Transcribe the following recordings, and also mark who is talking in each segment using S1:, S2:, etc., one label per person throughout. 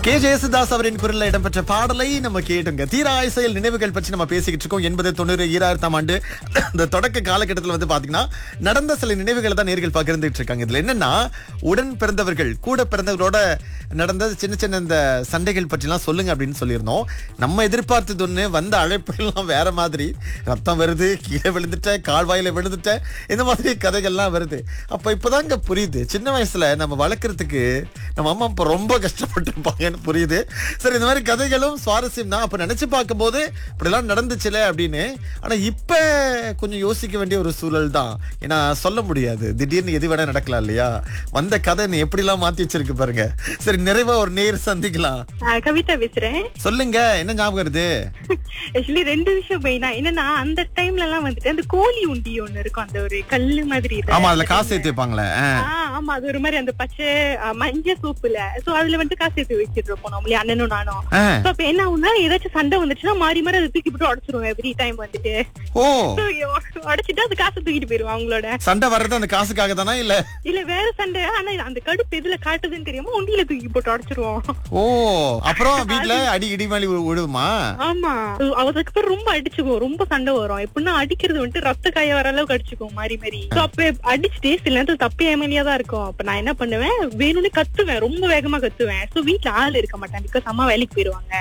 S1: K Yesudas அவரின் குரல்ல இடம்பெற்ற பாடலை நம்ம கேட்டுங்க தீராய செயல் நினைவுகள் பற்றி நம்ம பேசிக்கிட்டு இருக்கோம் எண்பது தொண்ணூறு ஈராயிரத்தாம் ஆண்டு இந்த தொடக்க காலகட்டத்தில் வந்து பாத்தீங்கன்னா நடந்த சில நினைவுகளை தான் நேர்கள் பகிர்ந்துட்டு இருக்காங்க இதுல என்னன்னா உடன் பிறந்தவர்கள் கூட பிறந்தவர்களோட நடந்த சின்ன சின்ன இந்த சண்டைகள் பற்றிலாம் சொல்லுங்க அப்படின்னு சொல்லியிருந்தோம் நம்ம எதிர்பார்த்தது ஒண்ணு வந்த அழைப்புகள்லாம் வேற மாதிரி ரத்தம் வருது கீழே விழுந்துட்ட கால்வாயில விழுந்துட்ட இந்த மாதிரி கதைகள்லாம் வருது அப்ப இப்பதாங்க புரியுது சின்ன வயசுல நம்ம வளர்க்கறதுக்கு நம்ம அம்மா அப்பா ரொம்ப கஷ்டப்பட்டிருப்பாங்கன்னு புரியுது சரி இந்த மாதிரி கதைகளும் சுவாரஸ்யம் தான் அப்ப நினைச்சு பார்க்கும்போது இப்படிலாம் நடந்துச்சுல அப்படின்னு ஆனா இப்ப கொஞ்சம் யோசிக்க வேண்டிய ஒரு சூழல் தான் ஏன்னா சொல்ல முடியாது திடீர்னு எது வேணா நடக்கலாம் இல்லையா வந்த கதை நீ எப்படிலாம் மாத்தி வச்சிருக்கு பாருங்க சரி நிறைவா ஒரு நேர் சந்திக்கலாம்
S2: ஆ, கவிதா பேசுறேன்
S1: சொல்லுங்க என்ன ஞாபகம் வருது
S2: ஆக்சுவலி ரெண்டு விஷயம் மெயினா என்னன்னா அந்த டைம்ல எல்லாம் வந்துட்டு அந்த கோழி உண்டி ஒண்ணு இருக்கும் அந்த ஒரு கல்லு மாதிரி இது.
S1: ஆமா அதுல காசு ஏத்தி வைப்பாங்களே ஆ.
S2: ஆ, ஆமா அது ஒரு மாதிரி அந்த பச்சை ஆ, மஞ்சள் சூப்புல சோ அதுல வந்துட்டு காசு எடுத்து வச்சிட்டு இருப்போம் நம்மளே அண்ணனும் நானும்
S1: ஆ.
S2: So, அப்ப என்ன ஆகும்னா ஏதாச்சும் சண்டை வந்துச்சுன்னா மாறி மாறி அதை தூக்கி போட்டு உடச்சிருவோம் எவ்ரி டைம் வந்துட்டு
S1: ஓ
S2: So, உடைச்சிட்டு அது காசை தூக்கிட்டு போயிருவோம் அவங்களோட
S1: சண்டை வர்றது அந்த காசுக்காக தானா இல்ல
S2: இல்ல வேற சண்டை ஆனா அந்த கடுப்பு எதுல காட்டுதுன்னு தெரியாம உண்டியில தூக்கி போட்டு உடச்சிருவோம்
S1: ஓ அப்புறம் வீட்ல அடி இடி மேலி விழுவுமா
S2: ஆமா அதுக்கப்புறம் ரொம்ப அடிச்சுக்குவோம் ரொம்ப சண்டை வரும் எப்படின்னா அடிக்கிறது வந்துட்டு ரத்த காய வர அளவுக்கு அடிச்சுக்குவோம் மாறி மாறி So, அப்ப அடிச்சுட்டே சில நேரத்துல தப்பி ஏமலியா தான் இருக்கும் அப்ப நான் என்ன பண்ணுவேன் வேணும்னு கத்துவேன் ரொம்ப வேகமா கத்துவேன் சோ வீட்ல ஆள் இருக்க மாட்டேன் பிகாஸ் அம்மா வேலைக்கு போயிருவாங்க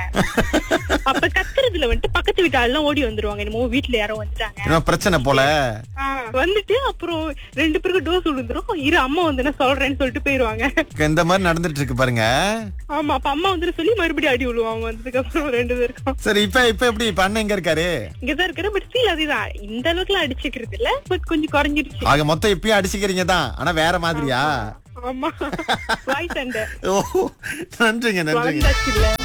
S2: அப்ப கத்துறதுல வந்துட்டு பக்கத்து வீட்டு ஆள்லாம் ஓடி வந்துருவாங்க என்னமோ வீட்ல யாரோ வந்துட்டாங்க
S1: என்ன பிரச்சனை போல
S2: ஆ, வந்துட்டு அப்புறம் ரெண்டு பேருக்கு டோஸ் விழுந்துரும் இரு அம்மா வந்து நான் சொல்றேன்னு சொல்லிட்டு போயிருவாங்க
S1: இந்த மாதிரி நடந்துட்டு இருக்கு பாருங்க
S2: ஆமா அப்ப அம்மா வந்துட்டு சொல்லி மறுபடியும் அடி விழுவாங்க வந்ததுக்கு அப்புறம் ரெண்டு பேருக்கும்
S1: சரி இப்ப இப்ப எப்படி இப்ப அண்ணன் எங்க இருக்காரு
S2: இங்கதான் இருக்கிற பட் ஸ்டில் அதுதான் இந்த அளவுக்கு எல்லாம் அடிச்சுக்கிறது இல்ல பட் கொஞ்சம் குறைஞ்சிருச்சு
S1: ஆக மொத்தம் இப்பயும் அடிச்சுக்கிறீங்க தான் ஆனா வேற மாதிரியா
S2: ஆமா வாய் சண்டை
S1: ஓ நன்றிங்க நன்றிங்க
S2: வளர்ந்தாச்சு இல்ல